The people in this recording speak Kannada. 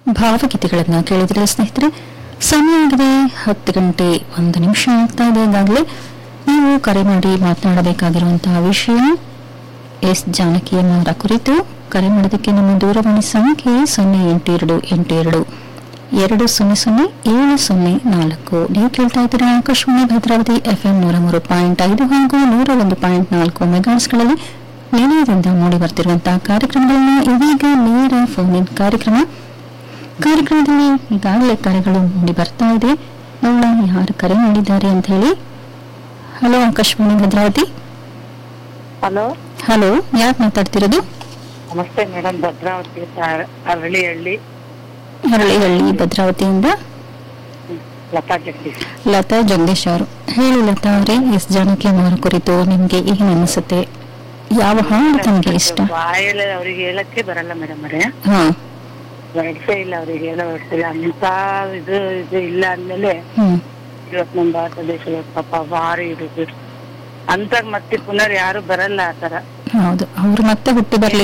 ಭಾವಗೀತೆಗಳನ್ನ ಕೇಳಿದ್ರೆ ಸ್ನೇಹಿತರೆ ಸಮಯ ಆಗಿದೆ ಹತ್ತು ಗಂಟೆ ಒಂದು ನಿಮಿಷ ಆಗ್ತಾ ಇದೆ ಈಗಾಗಲೇ ನೀವು ಕರೆ ಮಾಡಿ ಮಾತನಾಡಬೇಕಾಗಿರುವಂತಹ ವಿಷಯ ಎಸ್ ಜಾನಕಿಯಮ್ಮವರ ಕುರಿತು ಕರೆ ಮಾಡೋದಕ್ಕೆ ನಮ್ಮ ದೂರವಾಣಿ ಸಂಖ್ಯೆ ಸೊನ್ನೆ ಎಂಟು ಎರಡು ಎಂಟು ಎರಡು ಎರಡು ಸೊನ್ನೆ ಸೊನ್ನೆ ಏಳು ಸೊನ್ನೆ ನಾಲ್ಕು ನೀವು ಕೇಳ್ತಾ ಇದ್ದೀರಾ ಆಕಾಶವಾಣಿ ಭದ್ರಾವತಿ ಎಫ್ಎಂ ನೂರ ಮೂರು ಪಾಯಿಂಟ್ ಐದು ಹಾಗೂ ನೂರ ಒಂದು ಪಾಯಿಂಟ್ ನಾಲ್ಕು ಮೆಗಾಸ್ಗಳಲ್ಲಿ ನಿಲಯದಿಂದ ಮೂಡಿ ಬರ್ತಿರುವಂತಹ ಕಾರ್ಯಕ್ರಮಗಳನ್ನ ಇದೀಗ ನೇರ ಫೋನ್ ಇನ್ ಕಾರ್ಯಕ್ರಮ ಕಾರ್ಯಕ್ರಮದಲ್ಲಿ ಈಗಾಗಲೇ ಕರೆಗಳು ಮೂಡಿ ಬರ್ತಾ ಇದೆ ನೋಡೋಣ ಯಾರು ಕರೆ ಮಾಡಿದ್ದಾರೆ ಅಂತ ಹೇಳಿ hello Akashvani Bhadravati hello hello ಯಾರು ಮಾತಾಡ್ತಿರೋದು ನಮಸ್ತೆ ಮೇಡಮ್ ಭದ್ರಾವತಿ ಸ- ಅರಳಿಹಳ್ಳಿ ಹರಳಿಹಳ್ಳಿ ಭದ್ರಾವತಿಯಿಂದ ಹ್ಮ್. ಲತಾ ಜಗದೀಶ್ ಲತಾ ಜಗದೀಶ್ ಅವರು ಹೇಳಿ ಲತಾ ಅವರೇ ಎಸ್ ಜಾನಕಿ ಅವರ ಕುರಿತು ನಿಮ್ಗೆ ಏನು ಅನಿಸುತ್ತೆ ಯಾವ ಹಾಡು ತಮಗೆ ಇಷ್ಟ ಬಾಯಲ್ಲಿ ಅವ್ರಿಗೆ ಹೇಳಕ್ಕೆ ಬರಲ್ಲ ಮೇಡಮ್ ಅವರೇ ಹಾ ವರ್ಡ್ಸೇ ಇಲ್ಲ ಅವ್ರಿಗೆ ಹೇಳೋ ವರ್ಡ್ಸ್ ಇಲ್ಲ ಅಂತ ಇದು ಇದು ಇಲ್ಲ ಅಂದ್ಮೇಲೆ ಹ್ಮ್ ಇವತ್ತು ನಮ್ಮ ಭಾರತ ದೇಶದ ಪಾಪ ಭಾರಿ ಇದು ಅಂತ ಮತ್ತೆ ಪುನರ್ ಯಾರು ಬರಲ್ಲ ಆ ತರ ಹೌದು ಅವ್ರು ಮತ್ತೆ ಹುಟ್ಟಿ ಬರ್ಲಿ